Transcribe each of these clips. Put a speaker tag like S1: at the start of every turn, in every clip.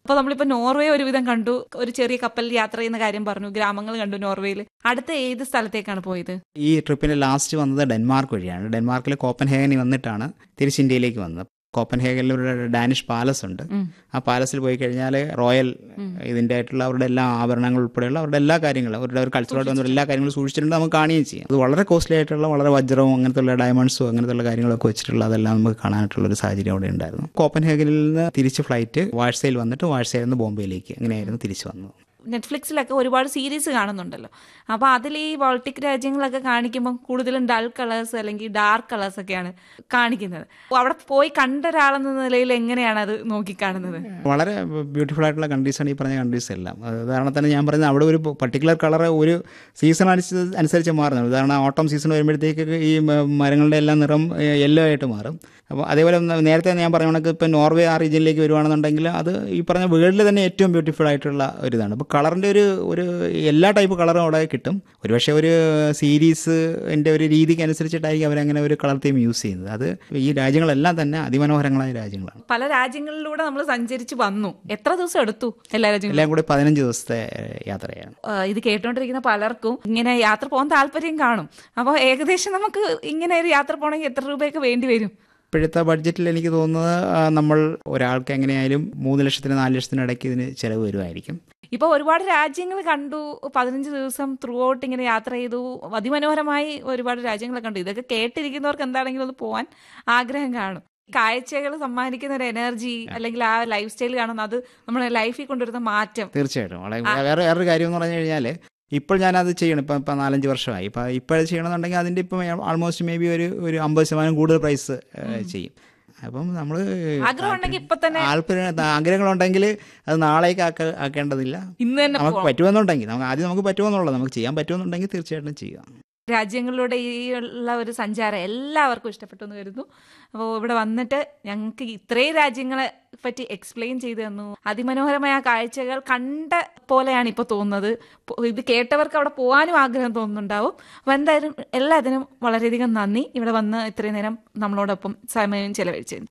S1: അപ്പോൾ നമ്മളിപ്പോൾ നോർവേ ഒരുവിധം കണ്ടു ഒരു ചെറിയ കപ്പലിൽ യാത്ര ചെയ്യുന്ന കാര്യം പറഞ്ഞു ഗ്രാമങ്ങൾ കണ്ടു നോർവേയിൽ അടുത്ത ഏത് സ്ഥലത്തേക്കാണ് പോയത്
S2: ഈ ട്രിപ്പിന് ലാസ്റ്റ് വന്നത് ഡെൻമാർക്ക് വഴിയാണ് ഡെൻമാർക്കിൽ കോപ്പൻഹേഗനിൽ വന്നിട്ടാണ് തിരിച്ച് ഇന്ത്യയിലേക്ക് വന്നത് കോപ്പൻഹേഗനിൽ ഒരു ഡാനിഷ് പാലസ് ഉണ്ട്
S1: ഉം.
S2: ആ പാലസിൽ പോയി കഴിഞ്ഞാൽ റോയൽ ഇതിൻ്റെ ആയിട്ടുള്ള അവരുടെ എല്ലാ ആഭരണങ്ങൾ ഉൾപ്പെടെയുള്ള അവരുടെ എല്ലാ കാര്യങ്ങളും അവരുടെ ഒരു കൾച്ചറായിട്ട് വന്ന എല്ലാ കാര്യങ്ങളും സൂക്ഷിച്ചിട്ടുണ്ട് നമുക്ക് കാണുകയും ചെയ്യാം അത് വളരെ കോസ്റ്റ്ലി ആയിട്ടുള്ള വളരെ വജ്രവും അങ്ങനത്തെ ഡയമണ്ട്സും അങ്ങനത്തെ കാര്യങ്ങളൊക്കെ വെച്ചിട്ടുള്ള അതെല്ലാം നമുക്ക് കാണാനായിട്ടുള്ള ഒരു സാഹചര്യം അവിടെ ഉണ്ടായിരുന്നു കോപ്പൻഹേഗനിൽ നിന്ന് തിരിച്ച് ഫ്ലൈറ്റ് വാഴ്സയിൽ വന്നിട്ട് വാഴ്സയിൽ നിന്ന് ബോംബെയിലേക്ക് അങ്ങനെയായിരുന്നു തിരിച്ചു വന്നത്
S1: നെറ്റ്ഫ്ലിക്സിലൊക്കെ ഒരുപാട് സീരീസ് കാണുന്നുണ്ടല്ലോ അപ്പോൾ അതിൽ ഈ ബോൾട്ടിക് രാജ്യങ്ങളൊക്കെ കാണിക്കുമ്പോൾ കൂടുതലും ഡൾ കളേഴ്സ് അല്ലെങ്കിൽ ഡാർക്ക് കളേഴ്സ് ഒക്കെയാണ് കാണിക്കുന്നത് അപ്പോൾ അവിടെ പോയി കണ്ട ഒരാളെന്ന നിലയിൽ എങ്ങനെയാണ് അത് നോക്കിക്കാണുന്നത്
S2: വളരെ ബ്യൂട്ടിഫുൾ ആയിട്ടുള്ള കൺട്രീസാണ് ഈ പറഞ്ഞ കൺട്രീസ് എല്ലാം അത് ഉദാഹരണം തന്നെ ഞാൻ പറയുന്നത് അവിടെ ഒരു പർട്ടിക്കുലർ കളർ ഒരു സീസൺ അനുസരിച്ച് അനുസരിച്ച് മാറുന്നത് ഉദാഹരണം ഓട്ടം സീസൺ വരുമ്പോഴത്തേക്ക് ഈ മ- മരങ്ങളുടെ എല്ലാം നിറം യെല്ലോ ആയിട്ട് മാറും അപ്പോൾ അതേപോലെ ന- നേരത്തെ ഞാൻ പറഞ്ഞ കണക്ക് ഇപ്പോൾ നോർവേ ആ റീജിയനിലേക്ക് വരുവാണെന്നുണ്ടെങ്കിൽ അത് ഈ പറഞ്ഞ വേൾഡിൽ തന്നെ ഏറ്റവും ബ്യൂട്ടിഫുൾ ആയിട്ടുള്ള ഒരു ഇതാണ് അപ്പോൾ കളറിൻ്റെ ഒരു ഒരു എല്ലാ ടൈപ്പ് കളറും അവിടെ കിട്ടും ഒരുപക്ഷെ ഒരു സീരീസ് എൻ്റെ ഒരു രീതിക്ക് അനുസരിച്ചിട്ടായിരിക്കും അവരങ്ങനെ ഒരു കളർ തീം യൂസ് ചെയ്യുന്നത് അത് ഈ രാജ്യങ്ങളെല്ലാം തന്നെ അതിമനോഹരങ്ങളായ രാജ്യങ്ങളാണ്
S1: പല രാജ്യങ്ങളിലൂടെ നമ്മൾ സഞ്ചരിച്ച് വന്നു എത്ര ദിവസം എടുത്തു എല്ലാ രാജ്യങ്ങളും
S2: എല്ലാം കൂടി പതിനഞ്ച് ദിവസത്തെ യാത്രയാണ്
S1: ആ, ഇത് കേട്ടോണ്ടിരിക്കുന്ന പലർക്കും ഇങ്ങനെ യാത്ര പോകാൻ താല്പര്യം കാണും അപ്പോൾ ഏകദേശം നമുക്ക് ഇങ്ങനെ ഒരു യാത്ര പോകണമെങ്കിൽ എത്ര രൂപയൊക്കെ വേണ്ടി വരും
S2: ഇപ്പോഴത്തെ ബഡ്ജറ്റിൽ എനിക്ക് തോന്നുന്നത് ആ, നമ്മൾ ഒരാൾക്ക് എങ്ങനെയായാലും മൂന്ന് ലക്ഷത്തിന് നാല് ലക്ഷത്തിന് ഇടയ്ക്ക് ഇതിന് ചിലവ് വരുമായിരിക്കും
S1: ഇപ്പോൾ ഒരുപാട് രാജ്യങ്ങൾ കണ്ടു പതിനഞ്ച് ദിവസം ത്രൂ ഔട്ട് ഇങ്ങനെ യാത്ര ചെയ്തു അതിമനോഹരമായി ഒരുപാട് രാജ്യങ്ങളെ കണ്ടു ഇതൊക്കെ കേട്ടിരിക്കുന്നവർക്ക് എന്താണെങ്കിലും ഒന്ന് പോകാൻ ആഗ്രഹം കാണും കാഴ്ചകൾ സമ്മാനിക്കുന്ന ഒരു എനർജി അല്ലെങ്കിൽ ആ ലൈഫ് സ്റ്റൈൽ കാണുന്ന അത് നമ്മുടെ ലൈഫിൽ കൊണ്ടുവരുന്ന മാറ്റം
S2: തീർച്ചയായിട്ടും വളരെ വേറെ വേറൊരു കാര്യം എന്ന് പറഞ്ഞു കഴിഞ്ഞാൽ ഇപ്പോൾ ഞാനത് ചെയ്യണം ഇപ്പം ഇപ്പം നാലഞ്ച് വർഷമായി ഇപ്പം ഇപ്പോഴത് ചെയ്യണമെന്നുണ്ടെങ്കിൽ അതിൻ്റെ ഇപ്പം ആൾമോസ്റ്റ് മേ ബി ഒരു ഒരു അമ്പത് ശതമാനം കൂടുതൽ പ്രൈസ് ചെയ്യും അപ്പം നമ്മൾ
S1: ആഗ്രഹം ഉണ്ടെങ്കിൽ ഇപ്പൊ തന്നെ
S2: താല്പര്യം ആഗ്രഹങ്ങളുണ്ടെങ്കിൽ അത് നാളേക്ക് ആക്ക ആക്കേണ്ടതില്ല
S1: ഇന്ന് തന്നെ
S2: നമുക്ക്
S1: പോവാം.
S2: പറ്റുമെന്നുണ്ടെങ്കിൽ നമുക്ക് ആദ്യം നമുക്ക് പറ്റുമെന്നുള്ളത് നമുക്ക് ചെയ്യാൻ പറ്റുമെന്നുണ്ടെങ്കിൽ തീർച്ചയായിട്ടും ചെയ്യാം
S1: രാജ്യങ്ങളിലൂടെ ഈ ഉള്ള ഒരു സഞ്ചാരം എല്ലാവർക്കും ഇഷ്ടപ്പെട്ടു എന്ന് കരുതുന്നു അപ്പോൾ ഇവിടെ വന്നിട്ട് ഞങ്ങൾക്ക് ഇത്രയും രാജ്യങ്ങളെ പറ്റി എക്സ്പ്ലെയിൻ ചെയ്തു തന്നു അതിമനോഹരമായ ആ കാഴ്ചകൾ കണ്ട പോലെയാണ് ഇപ്പോൾ തോന്നുന്നത് പോ- ഇത് കേട്ടവർക്ക് അവിടെ പോകാനും ആഗ്രഹം തോന്നുന്നുണ്ടാവും അപ്പോൾ എന്തായാലും എല്ലാത്തിനും വളരെയധികം നന്ദി ഇവിടെ വന്ന് ഇത്രയും നേരം നമ്മളോടൊപ്പം സമയം ചെലവഴിച്ചത്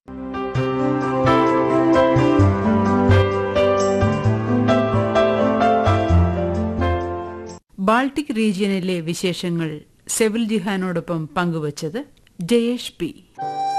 S3: ബാൾട്ടിക് റീജിയനിലെ വിശേഷങ്ങൾ സെവിൽ ജിഹാനോടൊപ്പം പങ്കുവച്ചത് ജയേഷ് പി